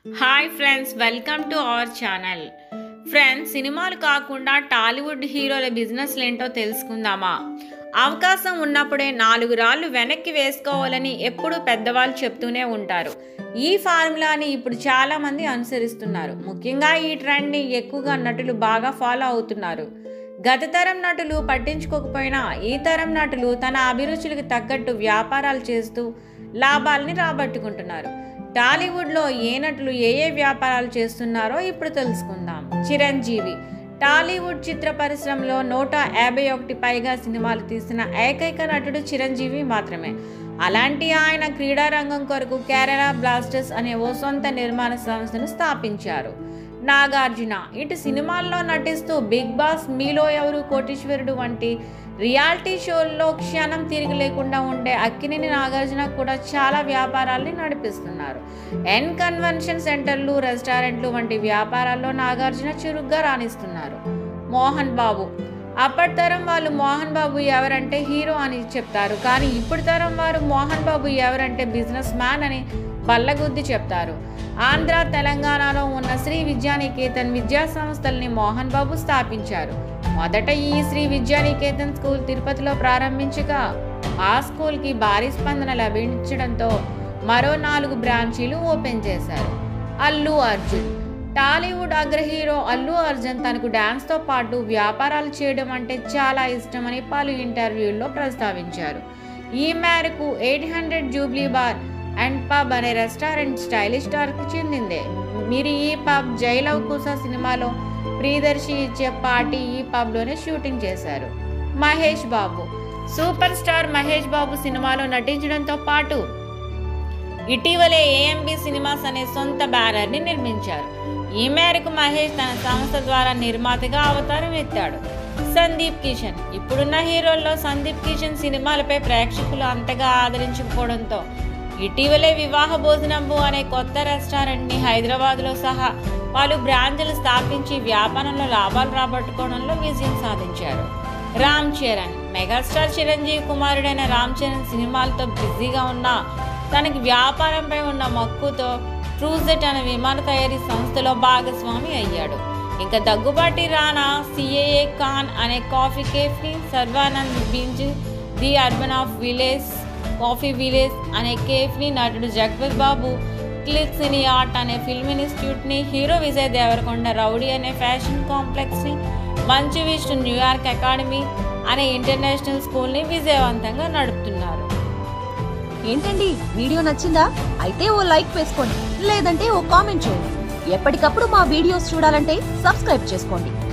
hi friends welcome to our channel friends సినిమాలు కాకుండా టాలీవుడ్ హీరోల బిజినెస్లు ఏంటో తెలుసుకుందామా అవకాశం ఉన్నప్పుడే నాలుగు రాళ్ళు వెనక్కి వేసుకోవాలని ఎప్పుడూ పెద్దవాళ్ళు చెప్తూనే ఉంటారు ఈ ఫార్ములాని ఇప్పుడు చాలామంది అనుసరిస్తున్నారు ముఖ్యంగా ఈ ట్రెండ్ని ఎక్కువగా నటులు బాగా ఫాలో అవుతున్నారు గత తరం నటులు పట్టించుకోకపోయినా ఈ తరం నటులు తన అభిరుచులకు తగ్గట్టు వ్యాపారాలు చేస్తూ లాభాల్ని రాబట్టుకుంటున్నారు టాలీవుడ్లో ఏ నటులు ఏ ఏ వ్యాపారాలు చేస్తున్నారో ఇప్పుడు తెలుసుకుందాం చిరంజీవి టాలీవుడ్ చిత్ర పరిశ్రమలో నూట యాభై ఒకటి పైగా సినిమాలు తీసిన ఏకైక నటుడు చిరంజీవి మాత్రమే అలాంటి ఆయన క్రీడారంగం కొరకు కేరళ బ్లాస్టర్స్ అనే ఓ సొంత నిర్మాణ సంస్థను స్థాపించారు నాగార్జున ఇటు సినిమాల్లో నటిస్తూ బిగ్ బాస్ మీలో ఎవరు కోటీశ్వరుడు వంటి రియాలిటీ షోల్లో క్షణం తిరిగి లేకుండా ఉండే అక్కినేని నాగార్జున కూడా చాలా వ్యాపారాల్ని నడిపిస్తున్నారు ఎన్ కన్వెన్షన్ సెంటర్లు రెస్టారెంట్లు వంటి వ్యాపారాల్లో నాగార్జున చురుగ్గా రాణిస్తున్నారు మోహన్ బాబు అప్పటి తరం వాళ్ళు మోహన్ బాబు ఎవరంటే హీరో అని చెప్తారు కానీ ఇప్పుడు తరం వారు మోహన్ బాబు ఎవరంటే బిజినెస్ మ్యాన్ అని బల్లగుద్ది చెప్తారు ఆంధ్ర తెలంగాణలో ఉన్న శ్రీ విద్యానికేతన్ విద్యా సంస్థల్ని మోహన్ బాబు స్థాపించారు మొదట ఈ శ్రీ విద్యానికేతన్ స్కూల్ తిరుపతిలో ప్రారంభించగా ఆ స్కూల్కి భారీ స్పందన లభించడంతో మరో నాలుగు బ్రాంచీలు ఓపెన్ చేశారు అల్లు అర్జున్ టాలీవుడ్ అగ్ర హీరో అల్లు అర్జున్ తనకు డ్యాన్స్తో పాటు వ్యాపారాలు చేయడం అంటే చాలా ఇష్టమని పలు ఇంటర్వ్యూల్లో ప్రస్తావించారు ఈ మేరకు eight hundred jubilee bar and pub అనే రెస్టారెంట్ స్టైలిష్ స్టార్కి చెందిందే మీరు ఈ పబ్ జైలవ్ కుసా సినిమాలో ప్రియదర్శి ఇచ్చే పార్టీ ఈ పబ్లోనే షూటింగ్ చేశారు మహేష్ బాబు సూపర్ స్టార్ మహేష్ బాబు సినిమాలో నటించడంతో పాటు ఇటీవలే ఏఎంబి సినిమాస్ అనే సొంత బ్యానర్ని నిర్మించారు ఈ మేరకు మహేష్ తన సంస్థ ద్వారా నిర్మాతగా అవతారం ఎత్తాడు సందీప్ కిషన్ ఇప్పుడున్న హీరోల్లో సందీప్ కిషన్ సినిమాలపై ప్రేక్షకులు అంతగా ఆదరించకపోవడంతో ఇటీవలే వివాహ భోజనంబు అనే కొత్త రెస్టారెంట్ని హైదరాబాద్లో సహా పలు బ్రాంచ్లు స్థాపించి వ్యాపారంలో లాభాలు రాబట్టుకోవడంలో విజయం సాధించారు రామ్ చరణ్ మెగాస్టార్ చిరంజీవి కుమారుడైన రామ్ చరణ్ సినిమాలతో బిజీగా ఉన్న తనకి వ్యాపారంపై ఉన్న మక్కువతో ట్రూజెట్ అనే విమాన తయారీ సంస్థలో భాగస్వామి అయ్యాడు ఇంకా దగ్గుబాటి రానా సిఏఏ ఖాన్ అనే కాఫీ కేఫ్ని Sharwanand beans the urban of village coffee village అనే కేఫ్ని నటుడు Jagapathi Babu click cine art అనే ఫిల్మ్ ఇన్స్టిట్యూట్ని హీరో విజయ్ దేవరకొండ రౌడీ అనే ఫ్యాషన్ కాంప్లెక్స్ని మంచు విష్ణు న్యూయార్క్ అకాడమీ అనే ఇంటర్నేషనల్ స్కూల్ని విజయవంతంగా నడుపుతున్నారు ఏంటండి వీడియో నచ్చిందా అయితే ఓ లైక్ వేసుకోండి లేదంటే ఓ కామెంట్ చేయండి ఎప్పటికప్పుడు మా వీడియోస్ చూడాలంటే సబ్స్క్రైబ్ చేసుకోండి